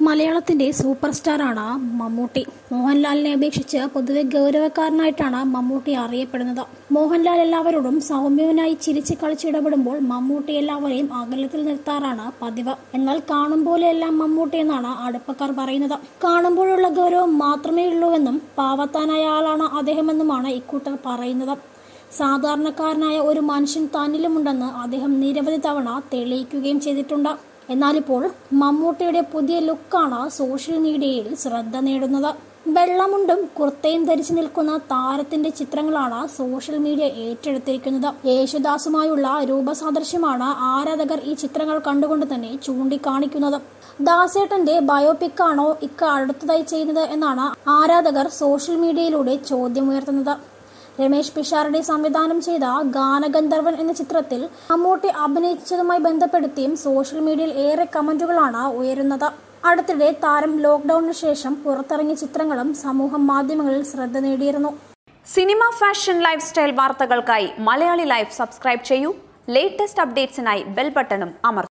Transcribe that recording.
മലയാളത്തിന്റെ സൂപ്പർ സ്റ്റാറാണ് മമ്മൂട്ടി മോഹൻലാലിനെ അപേക്ഷിച്ച് പൊതുവെ ഗൗരവക്കാരനായിട്ടാണ് മമ്മൂട്ടി അറിയപ്പെടുന്നത് മോഹൻലാൽ എല്ലാവരോടും സൗമ്യവനായി ചിരിച്ച് കളിച്ചിടപെടുമ്പോൾ മമ്മൂട്ടി എല്ലാവരെയും അകലത്തിൽ നിർത്താറാണ് പതിവ് എന്നാൽ കാണും പോലെയെല്ലാം മമ്മൂട്ടി എന്നാണ് അടുപ്പക്കാർ പറയുന്നത് കാണുമ്പോഴുള്ള ഗൗരവം മാത്രമേ ഉള്ളൂവെന്നും പാവത്താനായ ആളാണ് അദ്ദേഹമെന്നുമാണ് ഇക്കൂട്ടർ പറയുന്നത് സാധാരണക്കാരനായ ഒരു മനുഷ്യൻ തന്നിലുമുണ്ടെന്ന് അദ്ദേഹം നിരവധി തവണ തെളിയിക്കുകയും ചെയ്തിട്ടുണ്ട് എന്നാലിപ്പോൾ മമ്മൂട്ടിയുടെ പുതിയ ലുക്കാണ് സോഷ്യൽ മീഡിയയിൽ ശ്രദ്ധ നേടുന്നത് വെള്ളമുണ്ടും കുർത്തയും ധരിച്ചു നിൽക്കുന്ന താരത്തിന്റെ ചിത്രങ്ങളാണ് സോഷ്യൽ മീഡിയ ഏറ്റെടുത്തിരിക്കുന്നത് യേശുദാസുമായുള്ള രൂപസാദൃശ്യമാണ് ആരാധകർ ഈ ചിത്രങ്ങൾ കണ്ടുകൊണ്ട് തന്നെ ചൂണ്ടിക്കാണിക്കുന്നത് ദാസേട്ടന്റെ ബയോപിക്കാണോ ഇക്ക അടുത്തതായി ചെയ്യുന്നത് എന്നാണ് ആരാധകർ സോഷ്യൽ മീഡിയയിലൂടെ ചോദ്യമുയർത്തുന്നത് രമേശ് പിഷാരടി സംവിധാനം ചെയ്ത ഗാനഗന്ധർവൻ എന്ന ചിത്രത്തിൽ മമ്മൂട്ടി അഭിനയിച്ചതുമായി ബന്ധപ്പെടുത്തിയും സോഷ്യൽ മീഡിയയിൽ ഏറെ കമന്റുകളാണ് ഉയരുന്നത് അടുത്തിടെ താരം ലോക്ക്ഡൌണിന് ശേഷം പുറത്തിറങ്ങിയ ചിത്രങ്ങളും സമൂഹ മാധ്യമങ്ങളിൽ ശ്രദ്ധ നേടിയിരുന്നു സിനിമ ഫാഷൻ ലൈഫ് സ്റ്റൈൽ വാർത്തകൾക്കായി മലയാളി ലൈഫ് സബ്സ്ക്രൈബ് ചെയ്യൂ ലേറ്റസ്റ്റ് അപ്ഡേറ്റ്സിനായി ബെൽ ബട്ടണും അമർത്തുക